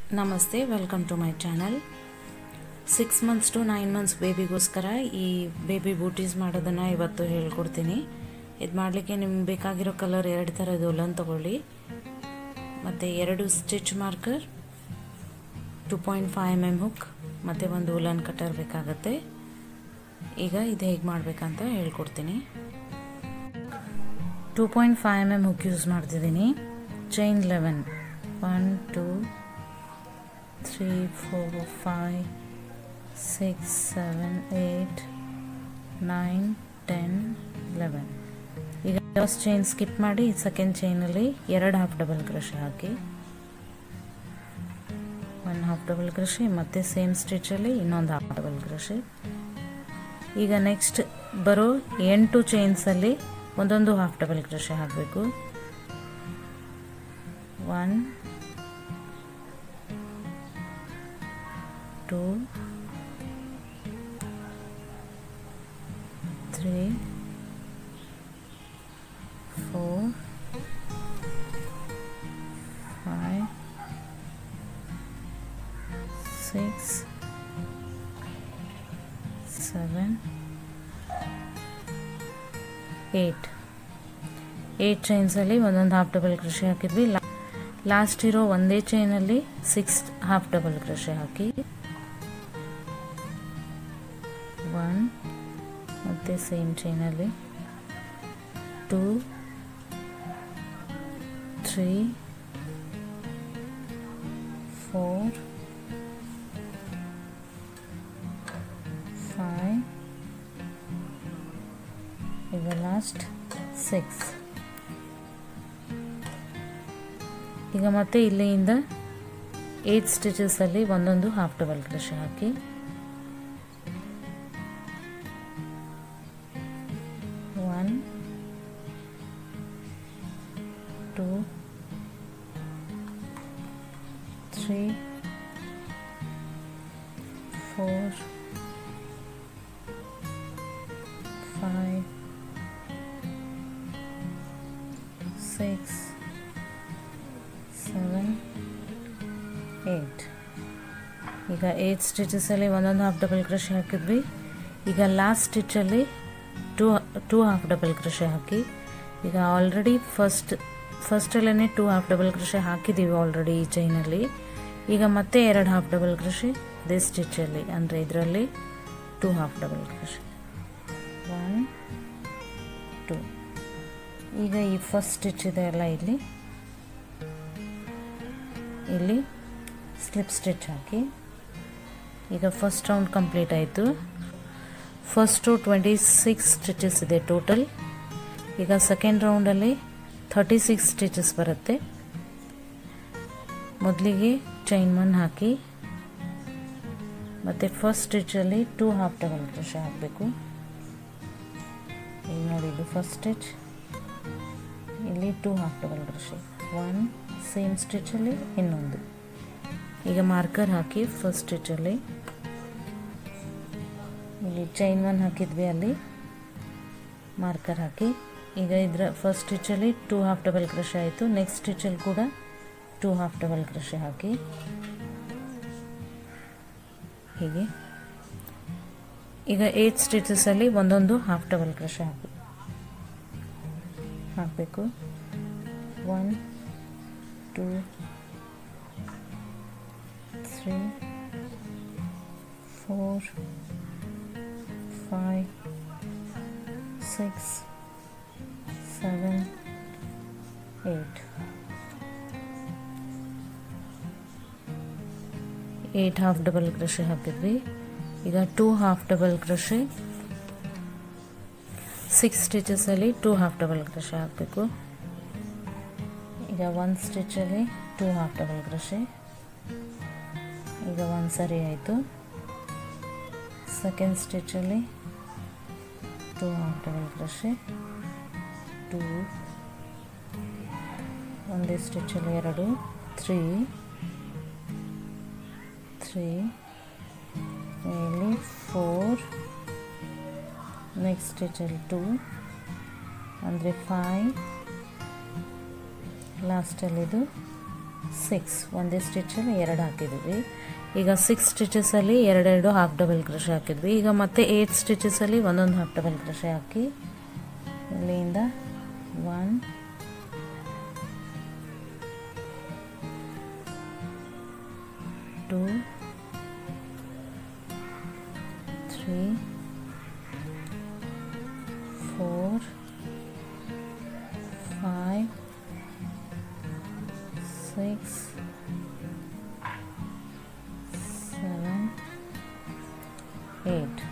ನಮಸ್ತೆ welcome to my channel six months to nine months ಬೇಬಿಗೋಸ್ಕರ ಈ ಬೇಬಿ ಬೂಟೀಸ್ ಮಾಡೋದನ್ನು ಇವತ್ತು ಹೇಳ್ಕೊಡ್ತೀನಿ ಇದು ಮಾಡಲಿಕ್ಕೆ ನಿಮ್ಗೆ ಬೇಕಾಗಿರೋ ಕಲರ್ ಎರಡು ಥರದ ಉಲನ್ ತೊಗೊಳ್ಳಿ ಮತ್ತು ಎರಡು stitch marker two point five M M hook ಮತ್ತು ಒಂದು ಉಲನ್ ಕಟರ್ ಬೇಕಾಗತ್ತೆ ಈಗ ಇದು ಹೇಗೆ ಮಾಡಬೇಕಂತ ಹೇಳ್ಕೊಡ್ತೀನಿ two point five M M hook use ಮಾಡ್ತಿದ್ದೀನಿ chain eleven one two three four five six seven eight nine ten eleven ಈಗ ಫಸ್ಟ್ ಚೈನ್ ಸ್ಕಿಪ್ ಮಾಡಿ ಸೆಕೆಂಡ್ ಚೈನಲ್ಲಿ ಎರಡು ಹಾಫ್ ಡಬಲ್ ಕ್ರಶೆ ಹಾಕಿ ಒನ್ ಹಾಫ್ ಡಬಲ್ ಕ್ರಶೆ ಮತ್ತು same ಸ್ಟಿಚಲ್ಲಿ ಇನ್ನೊಂದು half double crochet ಈಗ ನೆಕ್ಸ್ಟ್ ಬರೋ ಎಂಟು ಚೈನ್ಸಲ್ಲಿ ಒಂದೊಂದು ಹಾಫ್ ಡಬಲ್ ಕ್ರಶೆ ಹಾಕಬೇಕು one two three four five six seven eight eight ಚೈನ್ಸಲ್ಲಿ ಒಂದೊಂದು ಹಾಫ್ ಡಬಲ್ ಕ್ರಶೆ ಹಾಕಿದ್ವಿ ಲಾಸ್ಟ್ ಇರೋ ಒಂದೇ ಚೈನಲ್ಲಿ ಸಿಕ್ಸ್ ಹಾಫ್ ಡಬಲ್ ಕ್ರಶೆ ಹಾಕಿ ಒನ್ ಮತ್ತು ಸೇಮ್ ಚೈನಲ್ಲಿ ಟೂ ತ್ರೀ ಫೋರ್ ಫೈವ್ ಈಗ ಲಾಸ್ಟ್ ಸಿಕ್ಸ್ ಈಗ ಮತ್ತೆ ಇಲ್ಲಿಂದ ಏಯ್ಟ್ ಸ್ಟಿಚಸಲ್ಲಿ ಒಂದೊಂದು ಹಾಫ್ ಡಬಲ್ ಕ್ರಶ್ ಹಾಕಿ one two three four five six seven eight ಈಗ ಏಯ್ಟ್ ಸ್ಟಿಚಸಲ್ಲಿ ಒಂದೊಂದು ಹಾಫ್ ಡಬಲ್ ಕ್ರಶೆ ಹಾಕಿದ್ವಿ ಈಗ ಲಾಸ್ಟ್ ಸ್ಟಿಚಲ್ಲಿ two two half double crochet ಹಾಕಿ ಈಗ ಆಲ್ರೆಡಿ ಫಸ್ಟ್ ಫಸ್ಟಲ್ಲೇ ಟೂ ಹಾಫ್ ಡಬಲ್ ಕ್ರಶೆ ಹಾಕಿದ್ದೀವಿ ಆಲ್ರೆಡಿ ಈ ಚೈನಲ್ಲಿ ಈಗ ಮತ್ತೆ ಎರಡು ಹಾಫ್ ಡಬಲ್ ಕ್ರಶೆ ಇದೇ ಸ್ಟಿಚಲ್ಲಿ ಅಂದರೆ ಇದರಲ್ಲಿ two half double crochet one two ಈಗ ಈ ಫಸ್ಟ್ ಸ್ಟಿಚ್ ಇದೆ ಅಲ್ಲ ಇಲ್ಲಿ ಇಲ್ಲಿ ಸ್ಲಿಪ್ ಸ್ಟಿಚ್ ಹಾಕಿ ಈಗ ಫಸ್ಟ್ ರೌಂಡ್ ಕಂಪ್ಲೀಟ್ ಆಯಿತು ಫಸ್ಟು ಟ್ವೆಂಟಿ ಸಿಕ್ಸ್ ಸ್ಟಿಚಸ್ ಇದೆ ಟೋಟಲ್ ಈಗ ಸೆಕೆಂಡ್ ರೌಂಡಲ್ಲಿ ಥರ್ಟಿ ಸಿಕ್ಸ್ ಸ್ಟಿಚಸ್ ಬರುತ್ತೆ ಮೊದಲಿಗೆ ಚೈನ್ ಒನ್ ಹಾಕಿ ಮತ್ತು ಫಸ್ಟ್ ಸ್ಟಿಚಲ್ಲಿ ಟೂ ಹಾಫ್ ಡಬಲ್ ಕ್ರೋಶೆ ಹಾಕಬೇಕು ಈಗ ನೋಡಿ ಇದು ಫಸ್ಟ್ ಸ್ಟಿಚ್ ಇಲ್ಲಿ two half double crochet one same ಸ್ಟಿಚಲ್ಲಿ ಇನ್ನೊಂದು ಈಗ ಮಾರ್ಕರ್ ಹಾಕಿ ಫಸ್ಟ್ ಸ್ಟಿಚಲ್ಲಿ ಇಲ್ಲಿ ಚೈನ್ ಒನ್ ಹಾಕಿದ್ವಿ ಅಲ್ಲಿ ಮಾರ್ಕರ್ ಹಾಕಿ ಈಗ ಇದರ ಫಸ್ಟ್ ಸ್ಟಿಚಲ್ಲಿ ಟೂ ಹಾಫ್ ಡಬಲ್ ಕ್ರಶೆ ಆಯಿತು ನೆಕ್ಸ್ಟ್ ಸ್ಟಿಚಲ್ಲಿ ಕೂಡ ಟೂ ಹಾಫ್ ಡಬಲ್ ಕ್ರಶೆ ಹಾಕಿ ಹೀಗೆ ಈಗ ಏಯ್ಟ್ ಸ್ಟಿಚಸಲ್ಲಿ ಒಂದೊಂದು ಹಾಫ್ ಡಬಲ್ ಕ್ರಶೆ ಹಾಕಿ ಹಾಕಬೇಕು one two three four five six seven eight eight half double crochet ಹಾಕಿದ್ವಿ ಈಗ two half double crochet six ಸ್ಟಿಚಸಲ್ಲಿ ಟೂ ಹಾಫ್ ಡಬಲ್ ಕ್ರಶೆ ಹಾಕಬೇಕು ಈಗ ಒಂದು ಸ್ಟಿಚಲ್ಲಿ ಟೂ ಹಾಫ್ ಡಬಲ್ ಕ್ರಶೆ ಈಗ ಒಂದು ಸರಿ ಆಯಿತು ಸೆಕೆಂಡ್ ಸ್ಟಿಚಲ್ಲಿ two half double crochet two ಒಂದೇ ಸ್ಟಿಚಲ್ಲಿ ಎರಡು ತ್ರೀ ತ್ರೀ ಇಲ್ಲಿ ಫೋರ್ ನೆಕ್ಸ್ಟ್ ಸ್ಟಿಚಲ್ಲಿ ಟೂ ಅಂದರೆ ಫೈವ್ ಲಾಸ್ಟಲ್ಲಿದು ಸಿಕ್ಸ್ ಒಂದೇ ಸ್ಟಿಚಲ್ಲಿ ಎರಡು ಹಾಕಿದ್ವಿ ಈಗ ಸಿಕ್ಸ್ ಸ್ಟಿಚಸಲ್ಲಿ ಎರಡೆರಡು ಹಾಫ್ ಡಬಲ್ ಕ್ರೋಶೆ ಹಾಕಿದ್ವಿ ಈಗ ಮತ್ತೆ ಏಯ್ಟ್ ಸ್ಟಿಚಸಲ್ಲಿ ಒಂದೊಂದು ಹಾಫ್ ಡಬಲ್ ಕ್ರೋಶೆ ಹಾಕಿ ಇಲ್ಲಿಂದ one two three four five six seven eight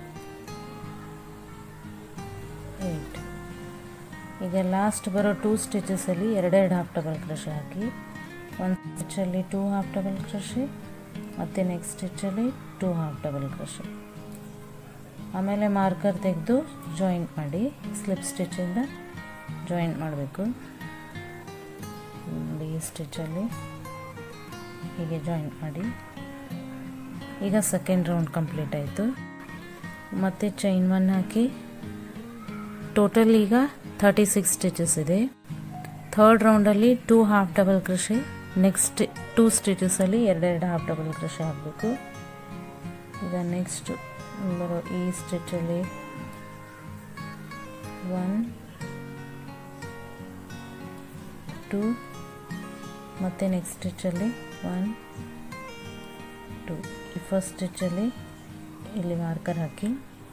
eight ಈಗ ಲಾಸ್ಟ್ ಬರೋ ಟೂ ಸ್ಟಿಚಸಲ್ಲಿ ಎರಡೆರಡು ಹಾಫ್ ಡಬಲ್ ಕ್ರೋಶೆ ಹಾಕಿ ಒಂದು ಸ್ಟಿಚಲ್ಲಿ ಟೂ ಹಾಫ್ ಡಬಲ್ ಕ್ರೋಶೆ ಮತ್ತು ನೆಕ್ಸ್ಟ್ ಸ್ಟಿಚಲ್ಲಿ ಟೂ ಹಾಫ್ ಡಬಲ್ ಕ್ರೋಶೆ ಆಮೇಲೆ ಮಾರ್ಕರ್ ತೆಗೆದು ಜಾಯಿಂಟ್ ಮಾಡಿ ಸ್ಲಿಪ್ ಸ್ಟಿಚ್ಚಿಂದ ಜಾಯಿಂಟ್ ಮಾಡಬೇಕು ನೋಡಿ ಈ ಸ್ಟಿಚ್ಚಲ್ಲಿ ಹೀಗೆ ಜಾಯಿಂಟ್ ಮಾಡಿ ಈಗ ಸೆಕೆಂಡ್ ರೌಂಡ್ ಕಂಪ್ಲೀಟ್ ಆಯಿತು ಮತ್ತು ಚೈನ್ ಒನ್ ಹಾಕಿ ಟೋಟಲ್ ಈಗ ಥರ್ಟಿ ಸಿಕ್ಸ್ ಸ್ಟಿಚಸ್ ಇದೆ ಥರ್ಡ್ ರೌಂಡಲ್ಲಿ two half double crochet next two ಸ್ಟಿಚಸಲ್ಲಿ ಎರಡೆರಡು ಹಾಫ್ ಡಬಲ್ ಕ್ರೋಶೆ ಹಾಕಬೇಕು ಈಗ ನೆಕ್ಸ್ಟ್ ಬರೋ ಈ ಸ್ಟಿಚಲ್ಲಿ ಒನ್ ಟೂ ಮತ್ತು ನೆಕ್ಸ್ಟ್ ಸ್ಟಿಚಲ್ಲಿ ಒನ್ ಟೂ ಈ ಫಸ್ಟ್ ಸ್ಟಿಚಲ್ಲಿ ಇಲ್ಲಿ ಮಾರ್ಕರ್ ಹಾಕಿ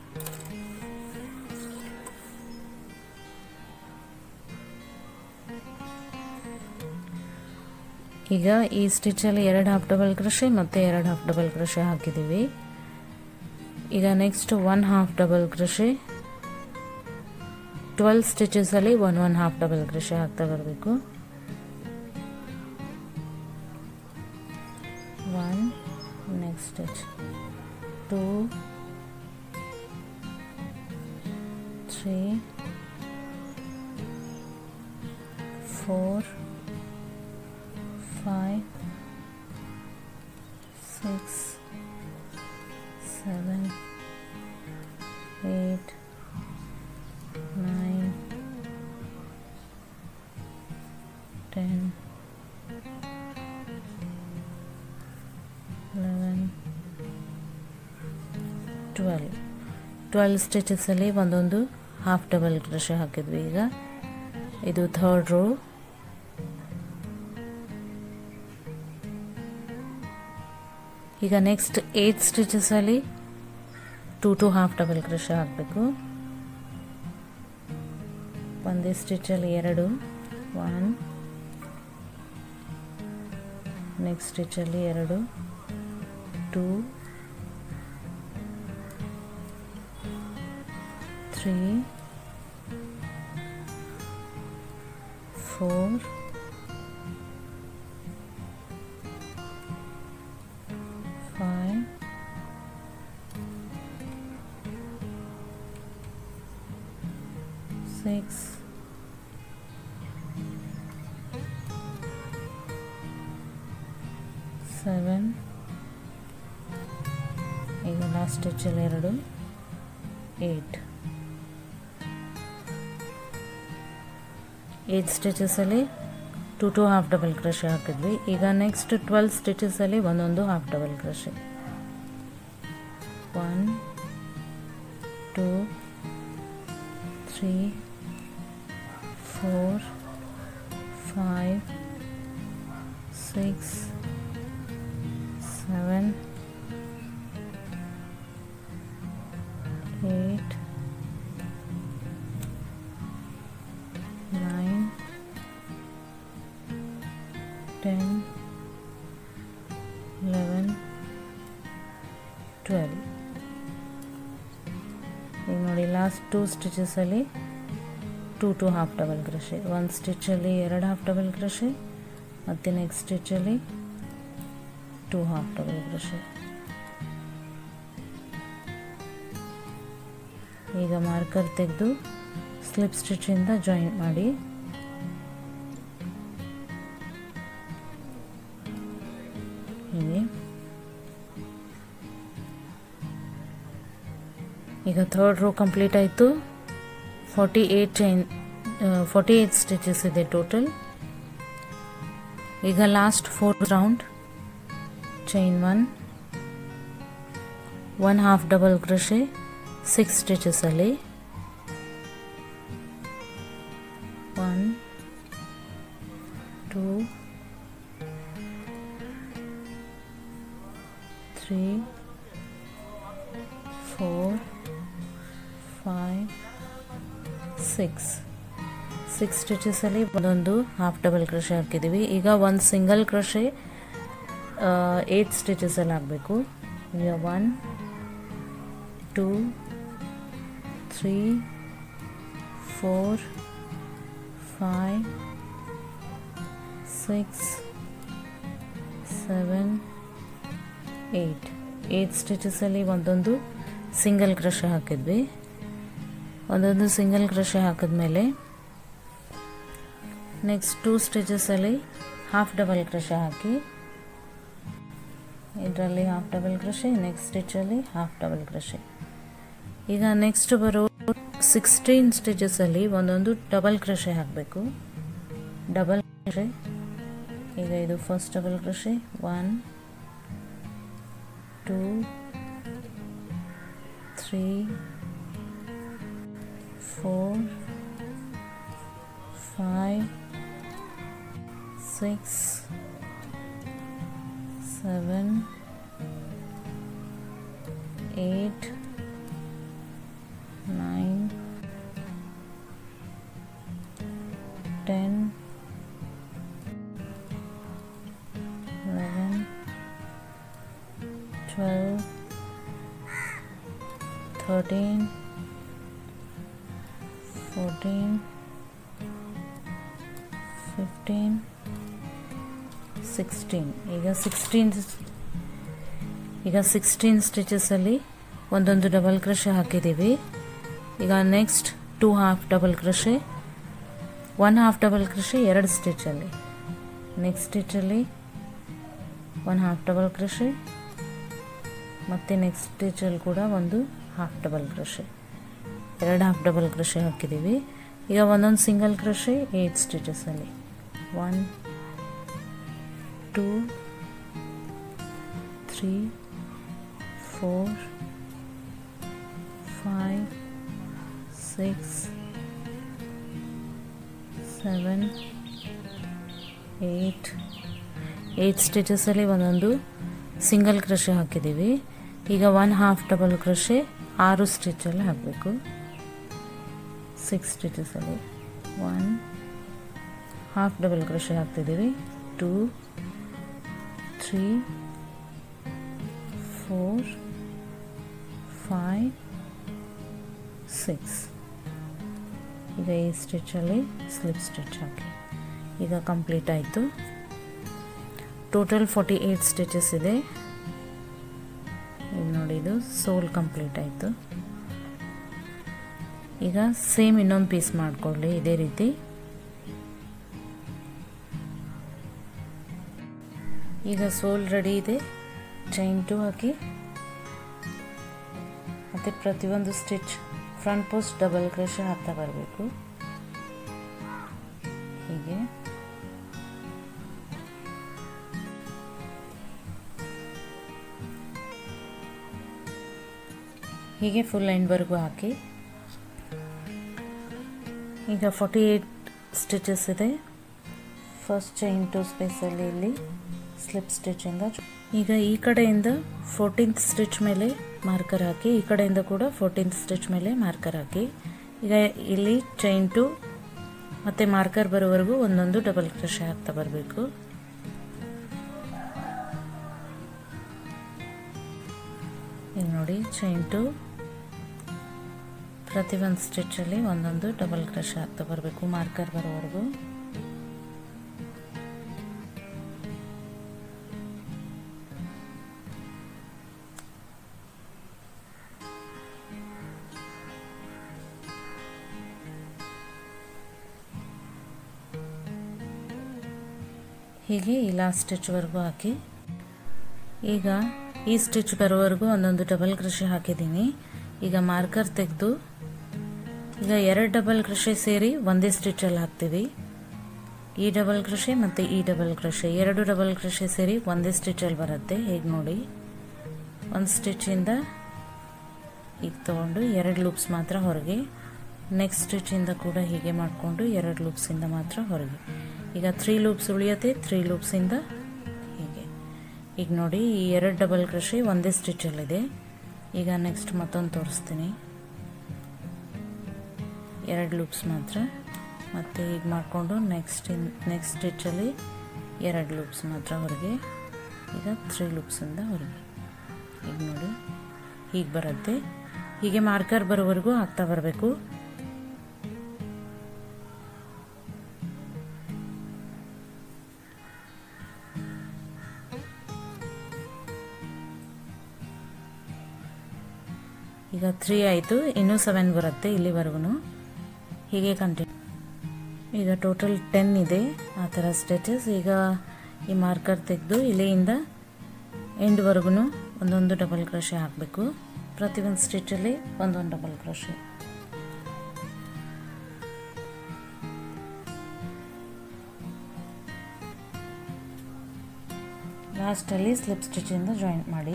ಈಗ ಈ ಸ್ಟಿಚಲ್ಲಿ ಎರಡು ಹಾಫ್ ಡಬಲ್ ಕ್ರೋಶೆ ಮತ್ತು ಎರಡು ಹಾಫ್ ಡಬಲ್ ಕ್ರೋಶೆ ಹಾಕಿದ್ದೀವಿ ಈಗ next one half double crochet twelve ಸ್ಟಿಚಸಲ್ಲಿ one one half double crochet ಹಾಕ್ತಾ ಬರಬೇಕು one next stitch two three four five, six, seven, eight, nine, ten, eleven, twelve twelve ಸ್ಟಿಚಸಲ್ಲಿ ಒಂದೊಂದು half double crochet ಹಾಕಿದ್ವಿ ಈಗ ಇದು ಥರ್ಡ್ ರೋ ಈಗ next eight ಸ್ಟಿಚಸಲ್ಲಿ two two half double crochet ಹಾಕಬೇಕು ಒಂದೇ ಸ್ಟಿಚಲ್ಲಿ ಎರಡು ಒನ್ ನೆಕ್ಸ್ಟ್ ಸ್ಟಿಚಲ್ಲಿ ಎರಡು two three four five, six, seven, ಈಗ ಲಾಸ್ಟ್ ಸ್ಟಿಚಲ್ಲಿ ಎರಡು ಏಯ್ಟ್ ಏಯ್ಟ್ ಸ್ಟಿಚಸಲ್ಲಿ two two half double crochet ಹಾಕಿದ್ವಿ ಈಗ ನೆಕ್ಸ್ಟ್ ಟ್ವೆಲ್ ಸ್ಟಿಚಸಲ್ಲಿ ಒಂದೊಂದು half double crochet one two three four five six seven eight nine, ten, eleven, twelve ಈಗ ನೋಡಿ ಲಾಸ್ಟ್ ಟೂ ಸ್ಟಿಚಸಲ್ಲಿ two two half double crochet ಒಂದು ಸ್ಟಿಚಲ್ಲಿ ಎರಡು ಹಾಫ್ ಡಬಲ್ ಕ್ರೋಶೆ ಮತ್ತು ನೆಕ್ಸ್ಟ್ ಸ್ಟಿಚಲ್ಲಿ ಟೂ ಹಾಫ್ ಡಬಲ್ ಕ್ರೋಶೆ ಈಗ ಮಾರ್ಕರ್ ತೆಗೆದು ಸ್ಲಿಪ್ ಸ್ಟಿಚಿಂದ ಜಾಯಿಂಟ್ ಮಾಡಿ ಹೀಗೆ ಈಗ ಥರ್ಡ್ ರೋ ಕಂಪ್ಲೀಟ್ ಆಯಿತು forty eight chain forty eight stitches ಇದೆ ಟೋಟಲ್ ಈಗ last fourth round chain one one half double crochet six ಸ್ಟಿಚಸಲ್ಲಿ one two three four five six six ಸ್ಟಿಚಸಲ್ಲಿ ಒಂದೊಂದು ಹಾಫ್ ಡಬಲ್ ಕ್ರೋಶೆ ಹಾಕಿದ್ದೀವಿ ಈಗ ಒಂದು ಸಿಂಗಲ್ ಕ್ರೋಶೆ ಏಯ್ಟ್ ಸ್ಟಿಚಸಲ್ಲಿ ಹಾಕಬೇಕು ಈಗ one two three four five six seven eight eight ಸ್ಟಿಚಸಲ್ಲಿ ಒಂದೊಂದು ಸಿಂಗಲ್ ಕ್ರಶೆ ಹಾಕಿದ್ವಿ ಒಂದೊಂದು ಸಿಂಗಲ್ ಕ್ರಶೆ ಹಾಕಿದ್ಮೇಲೆ ನೆಕ್ಸ್ಟ್ ಟೂ ಸ್ಟಿಚಸಲ್ಲಿ ಹಾಫ್ ಡಬಲ್ ಕ್ರಶೆ ಹಾಕಿ ಇದರಲ್ಲಿ ಹಾಫ್ ಡಬಲ್ ಕ್ರಶೆ ನೆಕ್ಸ್ಟ್ ಸ್ಟಿಚಲ್ಲಿ ಹಾಫ್ ಡಬಲ್ ಕ್ರಶೆ ಈಗ ನೆಕ್ಸ್ಟ್ ಬರೋ ಸಿಕ್ಸ್ಟೀನ್ ಸ್ಟಿಚಸಲ್ಲಿ ಒಂದೊಂದು ಡಬಲ್ ಕ್ರಶೆ ಹಾಕಬೇಕು ಡಬಲ್ ಕ್ರಶೆ ಈಗ ಇದು first double crochet one two three four five six seven eight nine ten eleven twelve thirteen fourteen fifteen sixteen ಈಗ sixteen ಈಗ ಸಿಕ್ಸ್ಟೀನ್ ಸ್ಟಿಚಸಲ್ಲಿ ಒಂದೊಂದು ಡಬಲ್ ಕ್ರಶೆ ಹಾಕಿದ್ದೀವಿ ಈಗ next two half double crochet one half double crochet ಎರಡು ಸ್ಟಿಚಲ್ಲಿ next ಸ್ಟಿಚಲ್ಲಿ one half double crochet ಮತ್ತು ನೆಕ್ಸ್ಟ್ ಸ್ಟಿಚಲ್ಲಿ ಕೂಡ ಒಂದು ಹಾಫ್ ಡಬಲ್ ಕ್ರಶೆ ಎರಡು ಹಾಫ್ ಡಬಲ್ ಕ್ರಶೆ ಹಾಕಿದ್ದೀವಿ ಈಗ ಒಂದೊಂದು ಸಿಂಗಲ್ ಕ್ರಶೆ ಏಯ್ಟ್ ಸ್ಟಿಚಸಲ್ಲಿ one two three four five six seven eight eight ಸ್ಟಿಚಸಲ್ಲಿ ಒಂದೊಂದು ಸಿಂಗಲ್ ಕ್ರಶೆ ಹಾಕಿದ್ದೀವಿ ಈಗ ಒನ್ ಹಾಫ್ ಡಬಲ್ ಕ್ರಶೆ ಆರು ಸ್ಟಿಚಲ್ಲಿ ಹಾಕಬೇಕು ಸಿಕ್ಸ್ ಸ್ಟಿಚಸಲ್ಲಿ ಒನ್ ಹಾಫ್ ಡಬಲ್ ಕ್ರಶೆ ಹಾಕ್ತಿದ್ದೀವಿ two three four five six ಈಗ ಈ ಸ್ಟಿಚಲ್ಲಿ ಸ್ಲಿಪ್ ಸ್ಟಿಚ್ ಹಾಕಿ ಈಗ ಕಂಪ್ಲೀಟ್ ಆಯಿತು ಟೋಟಲ್ ಫಾರ್ಟಿ ಏಯ್ಟ್ ಸ್ಟಿಚಸ್ ಇದೆ ಈಗ ನೋಡಿ ಇದು ಸೋಲ್ ಕಂಪ್ಲೀಟ್ ಆಯಿತು ಈಗ ಸೇಮ್ ಇನ್ನೊಂದು ಪೀಸ್ ಮಾಡಿಕೊಳ್ಳಿ ಇದೇ ರೀತಿ ಈಗ ಸೋಲ್ ರೆಡಿ ಇದೆ ಚೈನ್ ಟು ಹಾಕಿ ಮತ್ತು ಪ್ರತಿಯೊಂದು stitch front post double crochet ಹಾಕ್ತಾ ಬರಬೇಕು ಹೀಗೆ ಹೀಗೆ ಫುಲ್ ಎಂಡ್ವರೆಗೂ ಹಾಕಿ ಈಗ ಫಾರ್ಟಿ ಏಯ್ಟ್ ಸ್ಟಿಚಸ್ ಇದೆ ಫಸ್ಟ್ ಚೈನ್ ಟು ಸ್ಪೇಸಲ್ಲಿ ಇಲ್ಲಿ ಸ್ಲಿಪ್ ಸ್ಟಿಚಿಂದ ಈಗ ಈ ಕಡೆಯಿಂದ ಫೋರ್ಟೀನ್ತ್ ಸ್ಟಿಚ್ ಮೇಲೆ ಮಾರ್ಕರ್ ಹಾಕಿ ಈ ಕಡೆಯಿಂದ ಕೂಡ ಫೋರ್ಟೀನ್ತ್ ಸ್ಟಿಚ್ ಮೇಲೆ ಮಾರ್ಕರ್ ಹಾಕಿ ಈಗ ಇಲ್ಲಿ ಚೈನ್ ಟು ಮತ್ತು ಮಾರ್ಕರ್ ಬರೋವರೆಗೂ ಒಂದೊಂದು ಡಬಲ್ ಕ್ರೋಶೆ ಹಾಕ್ತಾ ಬರಬೇಕು ಈಗ ನೋಡಿ ಚೈನ್ ಟು ಪ್ರತಿಯೊಂದು ಸ್ಟಿಚ್ಚಲ್ಲಿ ಒಂದೊಂದು ಡಬಲ್ ಕ್ರಶ್ ಹಾಕ್ತಾ ಬರಬೇಕು ಮಾರ್ಕರ್ ಬರೋವರೆಗೂ ಹೀಗೆ ಈ ಲಾಸ್ಟ್ ಸ್ಟಿಚ್ವರೆಗೂ ಹಾಕಿ ಈಗ ಈ ಸ್ಟಿಚ್ ಬರೋವರೆಗೂ ಒಂದೊಂದು ಡಬಲ್ ಕ್ರಶೆ ಹಾಕಿದ್ದೀನಿ ಈಗ ಮಾರ್ಕರ್ ತೆಗೆದು ಈಗ ಎರಡು ಡಬಲ್ ಕ್ರಶೆ ಸೇರಿ ಒಂದೇ ಸ್ಟಿಚಲ್ಲಿ ಹಾಕ್ತೀವಿ ಈ ಡಬಲ್ ಕ್ರೋಶೆ ಮತ್ತು ಈ ಡಬಲ್ ಕ್ರೋಶೆ ಎರಡು ಡಬಲ್ ಕ್ರೋಶೆ ಸೇರಿ ಒಂದೇ ಸ್ಟಿಚಲ್ಲಿ ಬರುತ್ತೆ ಹೇಗೆ ನೋಡಿ ಒಂದು ಸ್ಟಿಚಿಂದ ಈಗ ತೊಗೊಂಡು ಎರಡು ಲೂಪ್ಸ್ ಮಾತ್ರ ಹೊರಗೆ ನೆಕ್ಸ್ಟ್ ಸ್ಟಿಚಿಂದ ಕೂಡ ಹೀಗೆ ಮಾಡಿಕೊಂಡು ಎರಡು ಲೂಪ್ಸಿಂದ ಮಾತ್ರ ಹೊರಗೆ ಈಗ ತ್ರೀ ಲೂಪ್ಸ್ ಉಳಿಯುತ್ತೆ ತ್ರೀ ಲೂಪ್ಸಿಂದ ಹೀಗೆ ಈಗ ನೋಡಿ ಈ ಎರಡು ಡಬಲ್ ಕ್ರೋಶೆ ಒಂದೇ ಸ್ಟಿಚಲ್ಲಿದೆ ಈಗ ನೆಕ್ಸ್ಟ್ ಮತ್ತೊಂದು ತೋರಿಸ್ತೀನಿ ಎರಡು ಲೂಪ್ಸ್ ಮಾತ್ರ ಮತ್ತು ಈಗ ಮಾಡಿಕೊಂಡು ನೆಕ್ಸ್ಟ್ ಇನ್ ನೆಕ್ಸ್ಟ್ ಸ್ಟಿಚಲ್ಲಿ ಎರಡು ಲೂಪ್ಸ್ ಮಾತ್ರ ಹೊರಗೆ ಈಗ ತ್ರೀ ಲೂಪ್ಸಿಂದ ಹೊರಗೆ ಈಗ ನೋಡಿ ಹೀಗೆ ಬರುತ್ತೆ ಹೀಗೆ ಮಾರ್ಕರ್ ಬರೋವರೆಗೂ ಆಗ್ತಾ ಬರಬೇಕು ಈಗ ತ್ರೀ ಆಯಿತು ಇನ್ನೂ ಸೆವೆನ್ ಬರುತ್ತೆ ಇಲ್ಲಿವರೆಗೂ ಹೀಗೆ ಕಂಟಿನ್ಯೂ ಈಗ ಟೋಟಲ್ ಟೆನ್ ಇದೆ ಆ ಥರ ಸ್ಟೆಚಸ್ ಈಗ ಈ ಮಾರ್ಕರ್ ತೆಗೆದು ಇಲ್ಲಿಯಿಂದ ಎಂಡ್ವರೆಗೂ ಒಂದೊಂದು ಡಬಲ್ ಕ್ರೋಶೆ ಹಾಕಬೇಕು ಪ್ರತಿಯೊಂದು ಸ್ಟಿಚಲ್ಲಿ ಒಂದೊಂದು ಡಬಲ್ ಕ್ರೋಶೆ ಲಾಸ್ಟಲ್ಲಿ ಸ್ಲಿಪ್ ಸ್ಟಿಚಿಂದ ಜಾಯಿಂಟ್ ಮಾಡಿ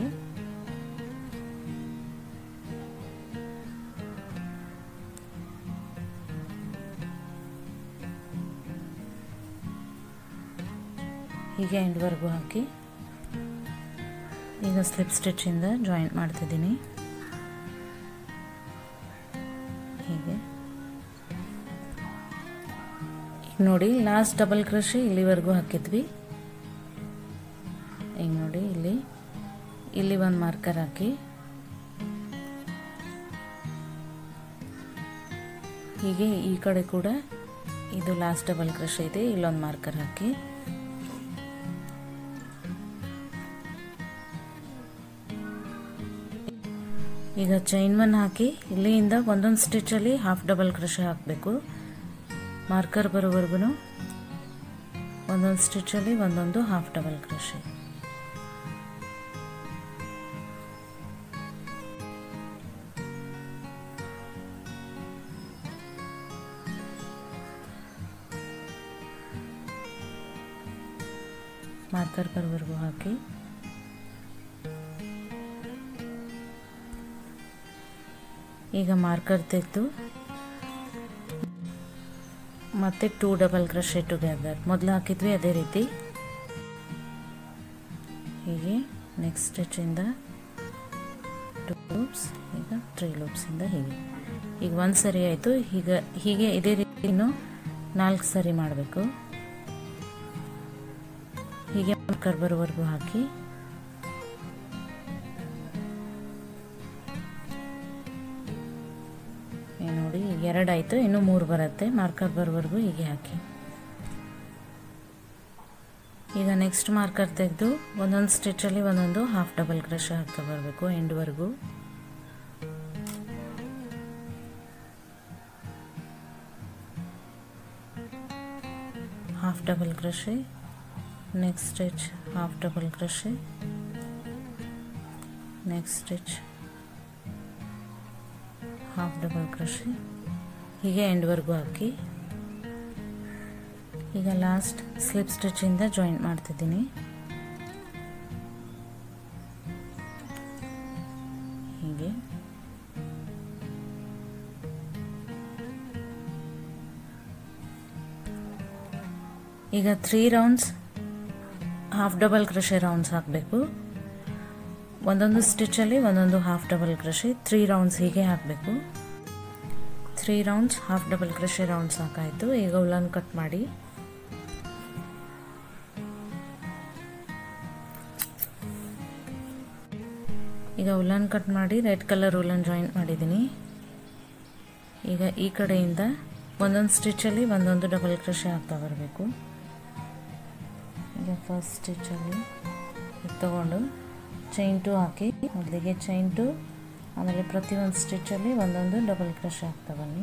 ಹೀಗೆ ಎಂಡ್ವರೆಗೂ ಹಾಕಿ ಈಗ ಸ್ಲಿಪ್ ಸ್ಟಿಚ್ಚಿಂದ ಜಾಯಿಂಟ್ ಮಾಡ್ತಿದ್ದೀನಿ ಹೀಗೆ ಈಗ ನೋಡಿ ಲಾಸ್ಟ್ ಡಬಲ್ ಕ್ರಶ್ ಇಲ್ಲಿವರೆಗೂ ಹಾಕಿದ್ವಿ ಈಗ ನೋಡಿ ಇಲ್ಲಿ ಇಲ್ಲಿ ಒಂದು ಮಾರ್ಕರ್ ಹಾಕಿ ಹೀಗೆ ಈ ಕಡೆ ಕೂಡ ಇದು ಲಾಸ್ಟ್ ಡಬಲ್ ಕ್ರಶ್ ಇದೆ ಇಲ್ಲೊಂದು ಮಾರ್ಕರ್ ಹಾಕಿ ಈಗ ಚೈನ್ ಒನ್ ಹಾಕಿ ಇಲ್ಲಿಂದ ಒಂದೊಂದು ಸ್ಟಿಚಲ್ಲಿ ಹಾಫ್ ಡಬಲ್ ಕ್ರಶೆ ಹಾಕಬೇಕು ಮಾರ್ಕರ್ ಬರೋವರೆಗೂ ಒಂದೊಂದು ಸ್ಟಿಚಲ್ಲಿ ಒಂದೊಂದು ಹಾಫ್ ಡಬಲ್ ಕ್ರಶೆ ಮಾರ್ಕರ್ ಬರೋವರೆಗೂ ಹಾಕಿ ಈಗ ಮಾರ್ಕರ್ ತೆಗೆದು ಮತ್ತೆ ಟೂ ಡಬಲ್ ಕ್ರಶೆ ಟುಗೆದರ್ ಮೊದಲು ಹಾಕಿದ್ವಿ ಅದೇ ರೀತಿ ಹೀಗೆ ನೆಕ್ಸ್ಟ್ ಸ್ಟಿಚಿಂದ ಟೂ ಲೂಪ್ಸ್ ಈಗ ತ್ರೀ ಲೂಪ್ಸಿಂದ ಹೀಗೆ ಈಗ ಒಂದು ಸರಿ ಆಯಿತು ಈಗ ಹೀಗೆ ಇದೇ ರೀತಿನೂ ನಾಲ್ಕು ಸರಿ ಮಾಡಬೇಕು ಹೀಗೆ ಮಾರ್ಕರ್ ಬರೋವರೆಗೂ ಹಾಕಿ ನೋಡಿ ಎರಡು ಆಯಿತು ಇನ್ನೂ ಮೂರು ಬರುತ್ತೆ ಮಾರ್ಕರ್ ಬರೋವರೆಗೂ ಹೀಗೆ ಹಾಕಿ ಈಗ ನೆಕ್ಸ್ಟ್ ಮಾರ್ಕರ್ ತೆಗೆದು ಒಂದೊಂದು ಸ್ಟಿಚಲ್ಲಿ ಒಂದೊಂದು ಹಾಫ್ ಡಬಲ್ ಕ್ರಶ್ ಹಾಕ್ತಾ ಬರಬೇಕು ಎಂಡ್ವರೆಗೂ half double crochet next stitch half double crochet next stitch half double crochet ಹೀಗೆ ಎಂಡ್ವರೆಗೂ ಹಾಕಿ ಈಗ ಲಾಸ್ಟ್ ಸ್ಲಿಪ್ ಸ್ಟಿಚ್ಚಿಂದ ಜಾಯಿಂಟ್ ಮಾಡ್ತಿದ್ದೀನಿ ಹೀಗೆ ಈಗ three rounds half double crochet rounds ಹಾಕಬೇಕು ಒಂದೊಂದು ಸ್ಟಿಚಲ್ಲಿ ಒಂದೊಂದು half double crochet three rounds ಹೀಗೆ ಹಾಕಬೇಕು three rounds half double crochet rounds ಹಾಕಾಯಿತು ಈಗ ಉಲ್ಲನ್ ಕಟ್ ಮಾಡಿ ಈಗ ಉಲ್ಲನ್ ಕಟ್ ಮಾಡಿ ರೆಡ್ ಕಲರ್ ಉಲ್ಲನ್ ಜಾಯಿಂಟ್ ಮಾಡಿದ್ದೀನಿ ಈಗ ಈ ಕಡೆಯಿಂದ ಒಂದೊಂದು ಸ್ಟಿಚಲ್ಲಿ ಒಂದೊಂದು ಡಬಲ್ ಕ್ರಶೆ ಹಾಕ್ತಾ ಬರಬೇಕು ಈಗ ಫಸ್ಟ್ ಸ್ಟಿಚಲ್ಲಿ ಇದು ತಗೊಂಡು ಚೈನ್ ಟು ಹಾಕಿ ಮೊದಲಿಗೆ ಚೈನ್ ಟು ಆಮೇಲೆ ಪ್ರತಿಯೊಂದು ಸ್ಟಿಚಲ್ಲಿ ಒಂದೊಂದು ಡಬಲ್ ಕ್ರಶ್ ಹಾಕ್ತಾ ಬನ್ನಿ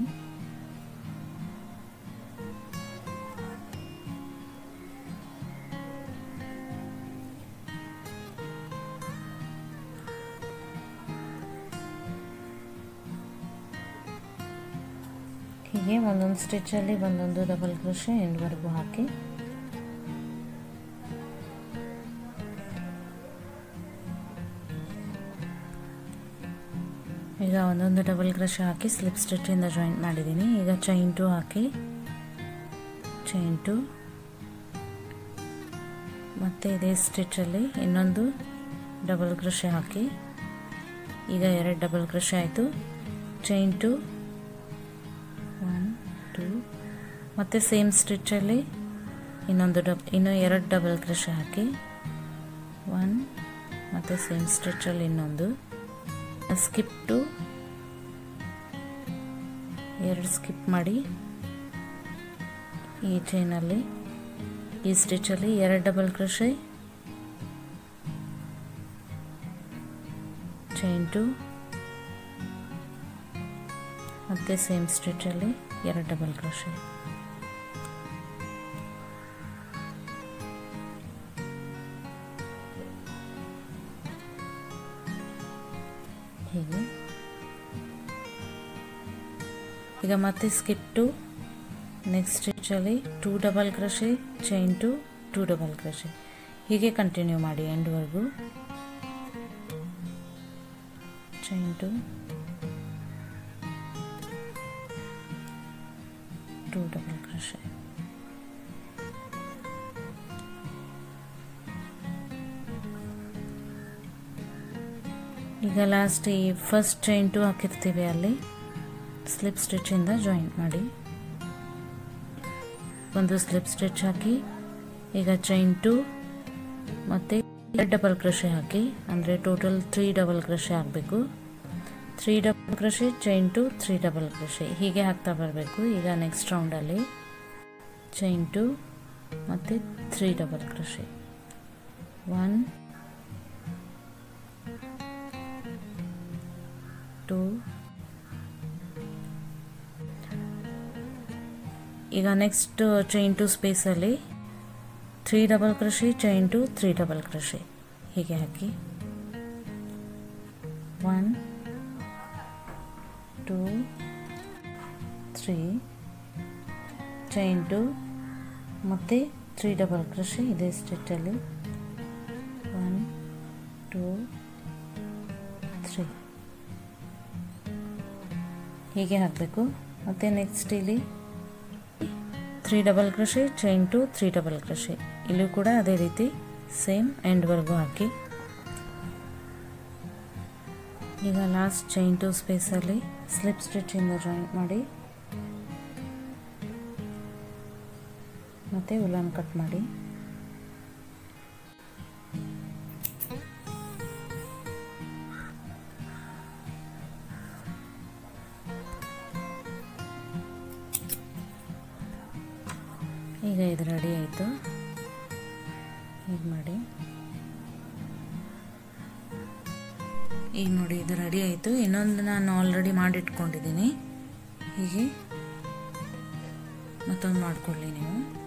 ಹೀಗೆ ಒಂದೊಂದು ಸ್ಟಿಚ್ಚಲ್ಲಿ ಒಂದೊಂದು ಡಬಲ್ ಕ್ರೋಶೆ ಎಂಡ್ವರೆಗೂ ಹಾಕಿ ಈಗ ಒಂದೊಂದು ಡಬಲ್ ಕ್ರಶ್ ಹಾಕಿ ಸ್ಲಿಪ್ ಸ್ಟಿಚ್ಚಿಂದ ಜಾಯಿಂಟ್ ಮಾಡಿದ್ದೀನಿ ಈಗ ಚೈನ್ ಟು ಹಾಕಿ ಚೈನ್ ಟು ಮತ್ತು ಇದೇ ಸ್ಟಿಚ್ಚಲ್ಲಿ ಇನ್ನೊಂದು ಡಬಲ್ ಕ್ರಶೆ ಹಾಕಿ ಈಗ ಎರಡು ಡಬಲ್ ಕ್ರಶೆ ಆಯಿತು ಚೈನ್ ಟು ಒನ್ ಟೂ ಮತ್ತು ಸೇಮ್ ಸ್ಟಿಚ್ಚಲ್ಲಿ ಇನ್ನೊಂದು ಡಬ್ ಇನ್ನೂ ಎರಡು ಡಬಲ್ ಕ್ರಶೆ ಹಾಕಿ ಒನ್ ಮತ್ತು ಸೇಮ್ ಸ್ಟಿಚ್ಚಲ್ಲಿ ಇನ್ನೊಂದು ಸ್ಕಿಪ್ ಟು ಎರಡು ಸ್ಕಿಪ್ ಮಾಡಿ ಈ ಚೈನಲ್ಲಿ ಈ ಸ್ಟಿಚ್ಚಲ್ಲಿ ಎರಡು ಡಬಲ್ ಕ್ರೋಶೆ ಚೈನ್ ಟು ಮತ್ತು ಸೇಮ್ ಸ್ಟಿಚ್ಚಲ್ಲಿ ಎರಡು ಡಬಲ್ ಕ್ರೋಶೆ ಹೀಗೆ ಈಗ ಮತ್ತೆ ಸ್ಕಿಪ್ ಟು ನೆಕ್ಸ್ಟ್ ಸ್ಟಿಚ್ಚಲ್ಲಿ two double crochet chain two two double crochet ಹೀಗೆ ಕಂಟಿನ್ಯೂ ಮಾಡಿ ಎಂಡ್ವರೆಗೂ chain two two double crochet ಈಗ ಲಾಸ್ಟ್ ಈ ಫಸ್ಟ್ ಚೈನ್ ಟು ಹಾಕಿರ್ತೀವಿ ಅಲ್ಲಿ ಸ್ಲಿಪ್ ಸ್ಟಿಚ್ಚಿಂದ ಜಾಯಿಂಟ್ ಮಾಡಿ ಒಂದು ಸ್ಲಿಪ್ ಸ್ಟಿಚ್ ಹಾಕಿ ಈಗ ಚೈನ್ ಟು ಮತ್ತು ಎರಡು ಡಬಲ್ ಕ್ರಶೆ ಹಾಕಿ ಅಂದರೆ ಟೋಟಲ್ ತ್ರೀ ಡಬಲ್ ಕ್ರಶೆ ಹಾಕಬೇಕು three double crochet chain two three double crochet ಹೀಗೆ ಹಾಕ್ತಾ ಬರಬೇಕು ಈಗ ನೆಕ್ಸ್ಟ್ ರೌಂಡಲ್ಲಿ ಚೈನ್ ಟು ಮತ್ತು three double crochet one two ಈಗ ನೆಕ್ಸ್ಟ್ ಚೈನ್ ಟು ಸ್ಪೇಸಲ್ಲಿ three double crochet chain two three double crochet ಹೀಗೆ ಹಾಕಿ one two three chain two ಮತ್ತು ತ್ರೀ ಡಬಲ್ ಕ್ರಶಿ ಇದೇ ಸ್ಟಿಚ್ಚಲ್ಲಿ ಒನ್ ಟೂ ತ್ರೀ ಹೀಗೆ ಹಾಕಬೇಕು ಮತ್ತು ನೆಕ್ಸ್ಟ್ ಇಲ್ಲಿ three double crochet chain two three double crochet ಇಲ್ಲೂ ಕೂಡ ಅದೇ ರೀತಿ ಸೇಮ್ ಎಂಡ್ವರೆಗೂ ಹಾಕಿ ಈಗ ಲಾಸ್ಟ್ ಚೈನ್ ಟು ಸ್ಪೇಸಲ್ಲಿ ಸ್ಲಿಪ್ ಸ್ಟಿಚ್ಚಿಂದ ಜಾಯಿಂಟ್ ಮಾಡಿ ಮತ್ತು ಉಲಾನ್ ಕಟ್ ಮಾಡಿ ಈಗ ಇದು ರೆಡಿ ಆಯಿತು ಹೀಗೆ ಮಾಡಿ ಈಗ ನೋಡಿ ಇದು ರೆಡಿ ಆಯಿತು ಇನ್ನೊಂದು ನಾನು ಆಲ್ರೆಡಿ ಮಾಡಿಟ್ಕೊಂಡಿದ್ದೀನಿ ಹೀಗೆ ಮತ್ತೊಂದು ಮಾಡಿಕೊಳ್ಳಿ ನೀವು